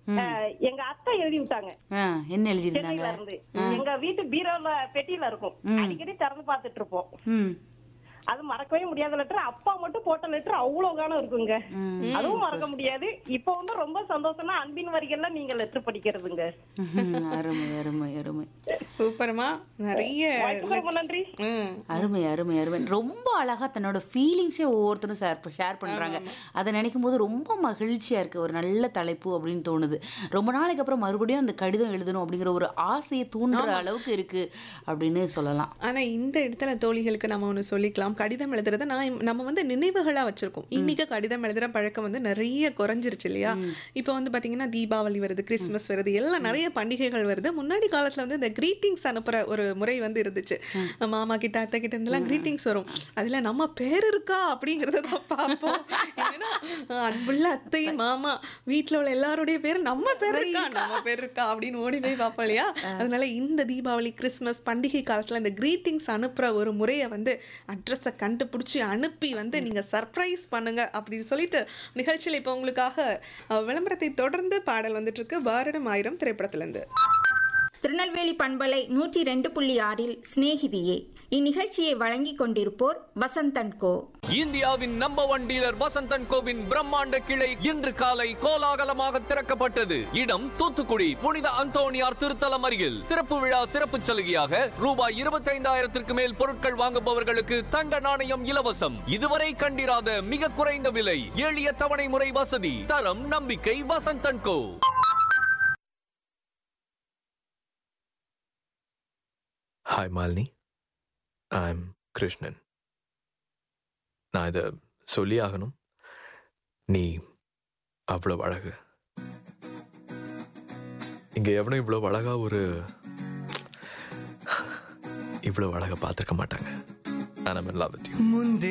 அஹ், எங்க அத்தை எழுதி விட்டாங்க ஆ, என்ன எழுதியிருந்தாங்க சென்னையில இருந்து எங்க வீட்டு பீரோல பெட்டியில இருக்கும் அடிக்கடி திறந்து பார்த்துட்டு இருப்போம் ம் அது மறக்கவே முடியாத லெட்டர் அப்பா மட்டும் போட்ட லெட்டர் அவ்வளவு காலம் இருக்குங்க அதுவும் மறக்க முடியாது இப்ப வந்து ரொம்ப சந்தோஷம்னா அன்பின் வரிகள்ல நீங்க லெட்டர் படிக்கிறதுங்க ம்ஹும். அருமை அருமை அருமை சூப்பர்மா நிறைய வாய்ப்புக்கு ரொம்ப நன்றி ம் அருமை அருமை அருமை ரொம்ப அழகா தன்னோட ஃபீலிங்ஸே ஒவ்வொருத்தரும் ஷேர் ஷேர் பண்றாங்க அதை நினைக்கும் போது ரொம்ப மகிழ்ச்சியா இருக்கு ஒரு நல்ல தலைப்பு அப்படின்னு தோணுது ரொம்ப நாளைக்கு அப்புறம் மறுபடியும் அந்த கடிதம் எழுதணும் அப்படிங்கிற ஒரு ஆசையை தூண்டுற அளவுக்கு இருக்கு அப்படின்னு சொல்லலாம் ஆனா இந்த இடத்துல தோழிகளுக்கு நம்ம ஒண்ணு சொல்லிக்கலாம் கடிதம் எழுதுறத நான் நம்ம வந்து நினைவுகளா வச்சிருக்கோம் இன்னைக்கு கடிதம் எழுதுற பழக்கம் வந்து நிறைய குறைஞ்சிருச்சு இல்லையா இப்போ வந்து பாத்தீங்கன்னா தீபாவளி வருது கிறிஸ்மஸ் வருது எல்லாம் நிறைய பண்டிகைகள் வருது முன்னாடி காலத்துல வந்து இந்த கிரீட்டிங்ஸ் அனுப்புற ஒரு முறை வந்து இருந்துச்சு மாமா கிட்ட அத்தை கிட்ட இருந்தெல்லாம் கிரீட்டிங்ஸ் வரும் அதுல நம்ம பேர் இருக்கா அப்படிங்கறத தான் பார்ப்போம் ஏன்னா அன்புள்ள அத்தை மாமா வீட்ல உள்ள எல்லாருடைய பேர் நம்ம பேர் இருக்கா நம்ம பேர் இருக்கா அப்படின்னு ஓடி போய் பார்ப்போம் இல்லையா அதனால இந்த தீபாவளி கிறிஸ்மஸ் பண்டிகை காலத்துல இந்த கிரீட்டிங்ஸ் அனுப்புற ஒரு முறையை வந்து அட்ரஸை கண்டுபிடிச்சி அனுப்பி வந்து நீங்க சர்ப்ரைஸ் பண்ணுங்க அப்படின்னு சொல்லிட்டு நிகழ்ச்சியில் இப்போ உங்களுக்காக அஹ், விளம்பரத்தை தொடர்ந்து பாடல் வந்துட்டு இருக்கு வாரணம் ஆயிரம் திரைப்படத்துல இருந்து திருநெல்வேலி பண்பலை நூற்றி ரெண்டு புள்ளி ஆறில் சிநேகிதியே இந்நிகழ்ச்சியை வழங்கிக் கொண்டிருப்போர் வசந்தன் கோ இந்தியாவின் நம்பர் ஒன் டீலர் வசந்தன் கோவின் பிரம்மாண்ட கிளை இன்று காலை கோலாகலமாக திறக்கப்பட்டது இடம் தூத்துக்குடி புனித அந்தோணியார் திருத்தலம் அருகில் திறப்பு விழா சிறப்பு சலுகையாக ரூபாய் இருபத்தைந்தாயிரத்திற்கு மேல் பொருட்கள் வாங்குபவர்களுக்கு தங்க நாணயம் இலவசம் இதுவரை கண்டிராத மிக குறைந்த விலை எளிய தவணை முறை வசதி தரம் நம்பிக்கை Vasanthan Co hi Malini I'm Krishnan நான் இதை சொல்லி ஆகணும் நீ அவ்வளோ அழகு இங்கே எவனும் இவ்வளோ அழகா ஒரு இவ்வளோ அழகா பார்த்துருக்க மாட்டாங்க நான் லவ் வித் யூ